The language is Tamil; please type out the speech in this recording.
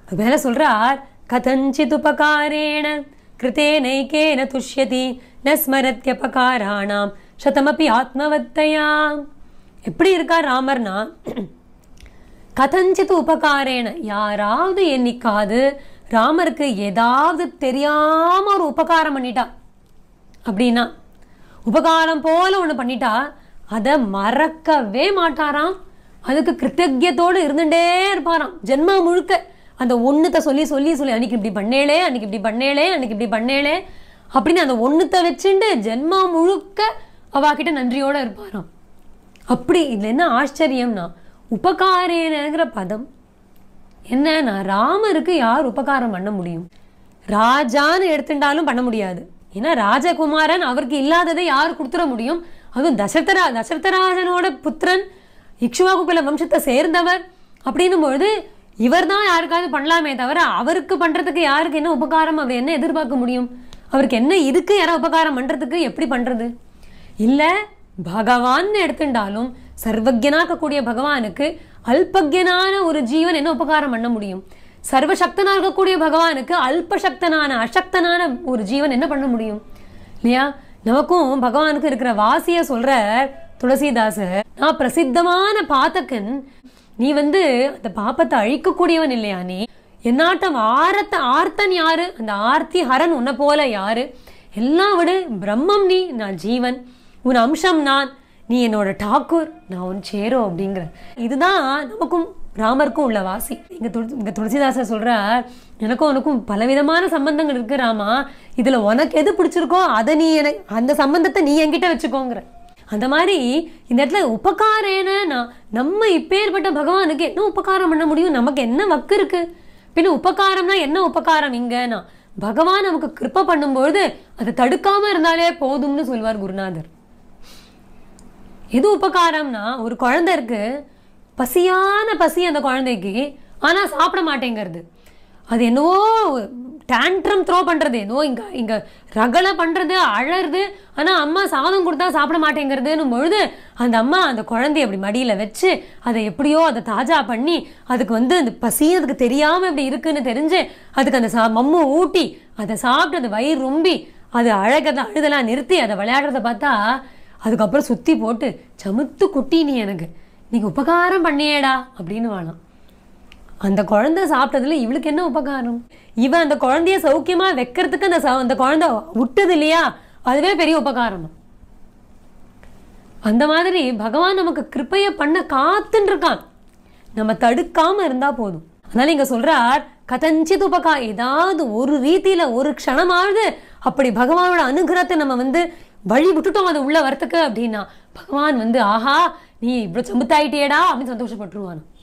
மேல சொல்றார் கதஞ்சித் உபகாரேண கிருத்தேனைக்கேன துஷ்யதி ந ஸ்மரத்யபகாராணாம் சதமபி ஆத்மவத்தையா எப்படி இருக்கார் ராமர்னா கதஞ்சித் உபகாரேன யாராவது என்னைக்காவது ராமருக்கு ஏதாவது தெரியாம ஒரு உபகாரம் பண்ணிட்டா அப்படின்னா உபகாரம் போல ஒன்று பண்ணிட்டா அதை மறக்கவே மாட்டாராம் அதுக்கு கிருத்தஜத்தோடு இருந்துட்டே இருப்பாராம் ஜென்மா முழுக்க அந்த ஒண்ணுத்த சொல்லி சொல்லி சொல்லி அன்னைக்கு இப்படி பண்ணேளே அன்னைக்கு இப்படி பண்ணேளே அன்னைக்கு இப்படி பண்ணேளே அப்படின்னு அந்த ஒண்ணுத்த வச்சுண்டு ஜென்மா முழுக்க அவாகிட்ட நன்றியோட இருப்பாராம் அப்படி இதுல என்ன ஆச்சரியம்னா உபகாரேனங்கிற பதம் என்னன்னா ராமருக்கு யார் உபகாரம் பண்ண முடியும் ராஜான்னு எடுத்துட்டாலும் பண்ண முடியாது ஏன்னா ராஜகுமாரன் அவருக்கு இல்லாததை யார் கொடுத்துட முடியும் அதுவும் தசரதரா தசரதராஜனோட புத்திரன் இக்ஷுவாகு குல வம்சத்தை சேர்ந்தவர் அப்படின்னும் பொழுது இவர் தான் யாருக்காவது பண்ணலாமே தவிர அவருக்கு பண்றதுக்கு யாருக்கு என்ன உபகாரம் அவர் என்ன எதிர்பார்க்க முடியும் அவருக்கு என்ன இருக்கு யாரா உபகாரம் பண்றதுக்கு எப்படி பண்றது இல்ல பகவான் எடுத்துட்டாலும் சர்வஜனாக்கக்கூடிய பகவானுக்கு அல்பக்யனான ஒரு ஜீவன் என்ன உபகாரம் பண்ண முடியும் சர்வசக்தனா இருக்கக்கூடிய பகவானுக்கு அல்பசக்தனான அசக்தனான ஒரு ஜீவன் என்ன பண்ண முடியும் இல்லையா நமக்கும் பகவானுக்கு இருக்கிற வாசிய சொல்ற துளசிதாசர் நான் பிரசித்தமான பாத்தகன் நீ வந்து அந்த பாப்பத்தை அழிக்கக்கூடியவன் இல்லையா நீ என்னாட்டம் ஆரத்த ஆர்த்தன் யாரு அந்த ஆர்த்தி ஹரன் உன்னை போல யாரு எல்லாம் விடு பிரம்மம் நீ நான் ஜீவன் உன் அம்சம் நான் நீ என்னோட டாக்கூர் நான் உன் சேரோ அப்படிங்கிற இதுதான் நமக்கும் ராமருக்கும் உள்ள வாசி இங்க துளசி இங்க துளசிதாசர் சொல்றார் எனக்கும் உனக்கும் பலவிதமான சம்பந்தங்கள் இருக்கு ராமா இதுல உனக்கு எது பிடிச்சிருக்கோ அதை நீ எனக்கு அந்த சம்பந்தத்தை நீ என்கிட்ட வச்சுக்கோங்கிற அந்த மாதிரி இந்த இடத்துல உபகாரேன நான் நம்ம இப்பேற்பட்ட பகவானுக்கு என்ன உபகாரம் பண்ண முடியும் நமக்கு என்ன வக்கு இருக்கு பின்ன உபகாரம்னா என்ன உபகாரம் இங்கன்னா பகவான் நமக்கு கிருப்பை பண்ணும்பொழுது அதை தடுக்காம இருந்தாலே போதும்னு சொல்வார் குருநாதர் எது உபகாரம்னா ஒரு குழந்தை இருக்கு பசியான பசி அந்த குழந்தைக்கு ஆனா சாப்பிட மாட்டேங்கிறது அது என்னவோ டேண்ட்ரம் த்ரோ பண்றது என்னவோ இங்க இங்க ரகலை பண்றது அழறது ஆனா அம்மா சாதம் கொடுத்தா சாப்பிட மாட்டேங்கிறதுன்னு பொழுது அந்த அம்மா அந்த குழந்தைய அப்படி மடியில வச்சு அதை எப்படியோ அதை தாஜா பண்ணி அதுக்கு வந்து அந்த பசி அதுக்கு தெரியாம இப்படி இருக்குன்னு தெரிஞ்சு அதுக்கு அந்த சா மம்மு ஊட்டி அதை சாப்பிட்டு அது வயிறு ரொம்பி அது அழகதை அழுதெல்லாம் நிறுத்தி அதை விளையாடுறத பார்த்தா அதுக்கப்புறம் சுத்தி போட்டு சமுத்து குட்டி நீ எனக்கு நீங்க உபகாரம் பண்ணியேடா அப்படின்னு வேணாம் அந்த குழந்தை சாப்பிட்டதுல இவளுக்கு என்ன உபகாரம் இவ அந்த குழந்தைய சௌக்கியமா வைக்கிறதுக்கு அந்த ச- அந்த குழந்தை விட்டது இல்லையா அதுவே பெரிய உபகாரம் அந்த மாதிரி பகவான் நமக்கு கிருபைய பண்ண காத்துன்னு இருக்கான் நம்ம தடுக்காம இருந்தா போதும் அதனால இங்க சொல்றார் கதஞ்சித் உபகா ஏதாவது ஒரு ரீதியில ஒரு க்ஷணமாவது அப்படி பகவானோட அனுகிரகத்தை நம்ம வந்து வழி விட்டுட்டோம் அது உள்ள வரத்துக்கு அப்படின்னா பகவான் வந்து ஆஹா நீ இவ்வளவு சமுத்தாயிட்டியேடா அப்படின்னு சந்தோஷப்பட்டுருவான்